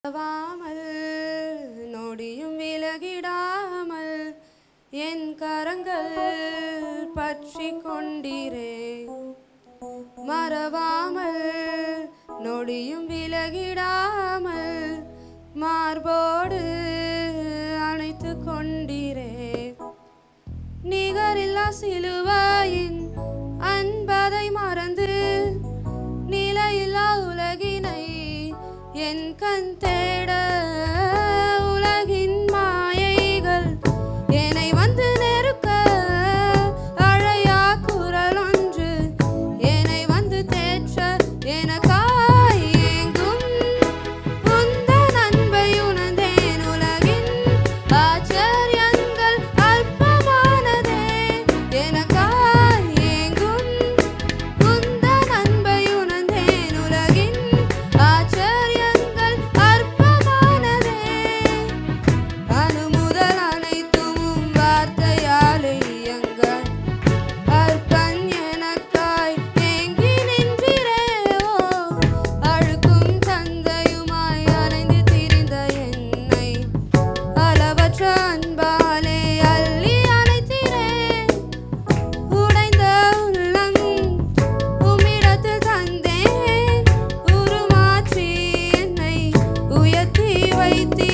வாமல் நொடியும் விலகிடாமல் என் கரங்கள் பற்றி கொண்டிரே மறவாமல் நொடியும் விலகிடாமல் மார்போடு அணைத்து கொண்டிரே நிகரில்லா சிலுவையின் அன்பதை மறந்து நிலையில்லா உலகினை என் கண் தேட உலகின் மாயைகள் என்னை வந்து நெருக்க அழையா குரல் ஒன்று என்னை வந்து தேற்ற எனக்காய் ஏங்கும் உந்தன் அன்பை உணர்ந்தேன் உலகின் ஆச்சரியங்கள் அற்பமானதே எனக்காய் ஏங்கும் உந்தன் அன்பை உணர்ந்தேன் உலகின் ஆச்சரியங்கள் அற்பமானதே அணு முதல் அனைத்தும் உம் வார்த்தையாலே இயங்க அற்பன் எனக்காய் ஏங்கி நின்றீரே ஓ அழுக்கும் தந்தையுமாய் அணைந்து திரிந்த என்னை அளவற்ற அன்பாலே அள்ளி அணைத்தீரே உடைந்த உள்ளம் உம்மிடத்தில் தந்தேன் உருமாற்றி என்னை உயர்த்தி வைத்தீரே